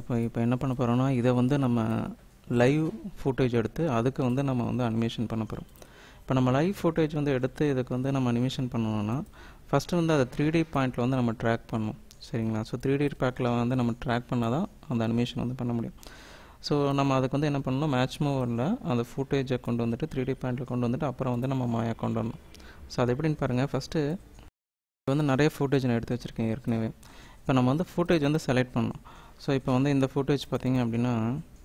இப்போ இப்போ என்ன பண்ண போகிறோம்னா இதை வந்து நம்ம லைவ் ஃபுட்டேஜ் எடுத்து அதுக்கு வந்து நம்ம வந்து அனிமேஷன் பண்ண போகிறோம் இப்போ நம்ம லைவ் ஃபுட்டேஜ் வந்து எடுத்து இதுக்கு வந்து நம்ம அனிமேஷன் பண்ணணும்னா ஃபஸ்ட்டு வந்து அதை த்ரீ டி பாயிண்டில் வந்து நம்ம ட்ராக் பண்ணணும் சரிங்களா ஸோ த்ரீ டி பேக்கில் வந்து நம்ம ட்ராக் பண்ணால் தான் அந்த அனிமேஷன் வந்து பண்ண முடியும் ஸோ நம்ம அதுக்கு வந்து என்ன பண்ணணும் மேட்ச் மூவரில் அந்த ஃபுட்டேஜை கொண்டு வந்துட்டு த்ரீ டி பாயிண்டில் கொண்டு வந்துட்டு அப்புறம் வந்து நம்ம மாயா கொண்டு வரணும் ஸோ அது எப்படின்னு பாருங்கள் ஃபஸ்ட்டு வந்து நிறைய ஃபுட்டேஜ் நான் எடுத்து வச்சுருக்கேன் ஏற்கனவே இப்போ நம்ம வந்து ஃபுட்டேஜ் வந்து செலக்ட் பண்ணணும் ஸோ இப்போ வந்து இந்த ஃபுட்டேஜ் பார்த்திங்க அப்படின்னா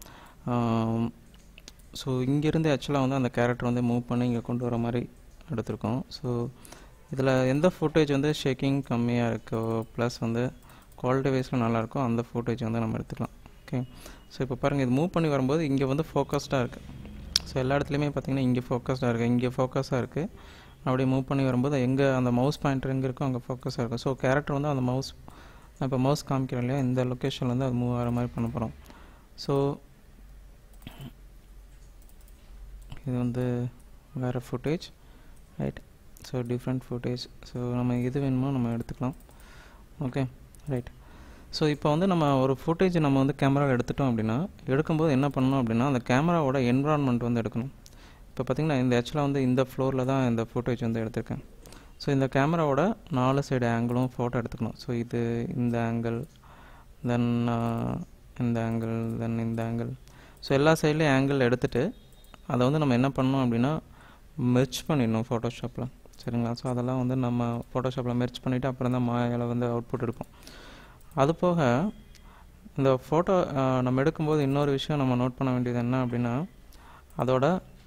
ஸோ இங்கேருந்து ஆக்சுவலாக வந்து அந்த கேரக்டர் வந்து மூவ் பண்ணி இங்கே கொண்டு வர மாதிரி எடுத்திருக்கோம் ஸோ இதில் எந்த ஃபுட்டேஜ் வந்து ஷேக்கிங் கம்மியாக இருக்கோ ப்ளஸ் வந்து குவாலிட்டி வைஸில் நல்லாயிருக்கோ அந்த ஃபுட்டேஜ் வந்து நம்ம எடுத்துக்கலாம் ஓகே ஸோ இப்போ பாருங்கள் இது மூவ் பண்ணி வரும்போது இங்கே வந்து ஃபோக்கஸ்டாக இருக்குது ஸோ எல்லா இடத்துலையுமே பார்த்தீங்கன்னா இங்கே ஃபோக்கஸ்டாக இருக்குது இங்கே ஃபோக்கஸாக இருக்குது அப்படியே மூவ் பண்ணி வரும்போது எங்கே அந்த மவுஸ் பாயிண்டர் எங்கே இருக்கோ அங்கே ஃபோக்கஸாக இருக்கும் ஸோ கேரக்டர் வந்து அந்த மவுஸ் இப்போ மவுஸ் காமிக்கிறோம் இல்லையா இந்த லொக்கேஷனில் வந்து அது மூவ் ஆகிற மாதிரி பண்ண போகிறோம் ஸோ இது வந்து வேறு footage right so different footage so நம்ம எது வேணுமோ நம்ம எடுத்துக்கலாம் ஓகே ரைட் ஸோ இப்போ வந்து நம்ம ஒரு ஃபுட்டேஜ் நம்ம வந்து கேமராவில் எடுத்துட்டோம் அப்படின்னா எடுக்கும்போது என்ன பண்ணணும் அப்படின்னா அந்த கேமராவோட என்விரான்மெண்ட் வந்து எடுக்கணும் இப்போ பார்த்திங்கன்னா இந்த ஆக்சுவலாக வந்து இந்த ஃப்ளோரில் தான் இந்த ஃபுட்டேஜ் வந்து எடுத்திருக்கேன் ஸோ இந்த கேமராவோட நாலு சைடு ஆங்கிளும் ஃபோட்டோ எடுத்துக்கணும் ஸோ இது இந்த ஆங்கிள் தென் இந்த ஆங்கிள் தென் இந்த ஆங்கிள் ஸோ எல்லா சைட்லேயும் ஆங்கிள் எடுத்துகிட்டு அதை வந்து நம்ம என்ன பண்ணணும் அப்படின்னா மெர்ச் பண்ணிடணும் ஃபோட்டோஷாப்பில் சரிங்களா ஸோ அதெல்லாம் வந்து நம்ம ஃபோட்டோஷாப்பில் மெர்ச் பண்ணிவிட்டு அப்புறம் தான் மாயாவில் வந்து அவுட்புட் எடுப்போம் அது போக இந்த ஃபோட்டோ நம்ம எடுக்கும்போது இன்னொரு விஷயம் நம்ம நோட் பண்ண வேண்டியது என்ன அப்படின்னா அதோட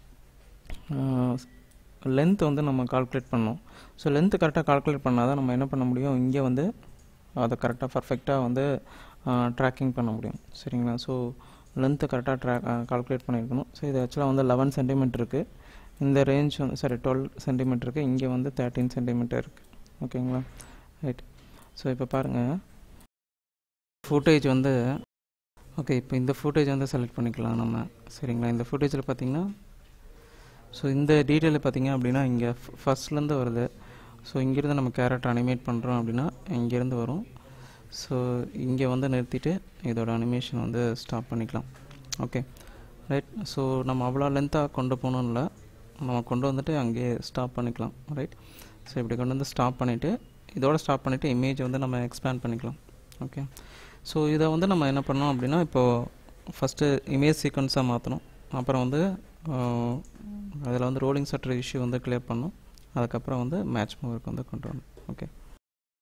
லென்த் வந்து நம்ம கால்குலேட் பண்ணணும் ஸோ லென்த்து கரெக்டாக கால்குலேட் பண்ணால் தான் நம்ம என்ன பண்ண முடியும் இங்கே வந்து அதை கரெக்டாக பர்ஃபெக்டாக வந்து ட்ராக்கிங் பண்ண முடியும் சரிங்களா ஸோ லென்த்து கரெக்டாக ட்ரா கால்குலேட் பண்ணியிருக்கணும் ஸோ இது ஆக்சுவலாக வந்து லெவன் சென்டிமீட்டர் இருக்குது இந்த ரேஞ்ச் வந்து சாரி டுவெல் சென்டிமீட்டர் இருக்குது இங்கே வந்து தேர்ட்டீன் சென்டிமீட்டர் இருக்குது ஓகேங்களா ரைட் ஸோ இப்போ பாருங்கள் ஃபுட்டேஜ் வந்து ஓகே இப்போ இந்த ஃபுட்டேஜ் வந்து செலக்ட் பண்ணிக்கலாம் நம்ம சரிங்களா இந்த ஃபுட்டேஜில் பார்த்தீங்கன்னா ஸோ இந்த டீட்டெயில் பார்த்தீங்க அப்படின்னா இங்கே ஃபஸ்ட்லேருந்து வருது ஸோ இங்கேருந்து நம்ம கேரக்டர் அனிமேட் பண்ணுறோம் அப்படின்னா இங்கேருந்து வரும் ஸோ இங்கே வந்து நிறுத்திட்டு இதோட அனிமேஷன் வந்து ஸ்டாப் பண்ணிக்கலாம் ஓகே ரைட் ஸோ நம்ம அவ்வளோ லென்த்தாக கொண்டு போகணும்ல நம்ம கொண்டு வந்துட்டு அங்கேயே ஸ்டாப் பண்ணிக்கலாம் ரைட் ஸோ இப்படி கொண்டு வந்து ஸ்டாப் பண்ணிவிட்டு இதோட ஸ்டாப் பண்ணிவிட்டு இமேஜ் வந்து நம்ம எக்ஸ்பேண்ட் பண்ணிக்கலாம் ஓகே ஸோ இதை வந்து நம்ம என்ன பண்ணோம் அப்படின்னா இப்போது ஃபஸ்ட்டு இமேஜ் சீக்வன்ஸாக மாற்றணும் அப்புறம் வந்து அதில் வந்து ரோலிங் சட்டர் இஷ்யூ வந்து கிளியர் பண்ணணும் அதுக்கப்புறம் வந்து மேட்ச் மூவருக்கு வந்து கொண்டு வரணும் ஓகே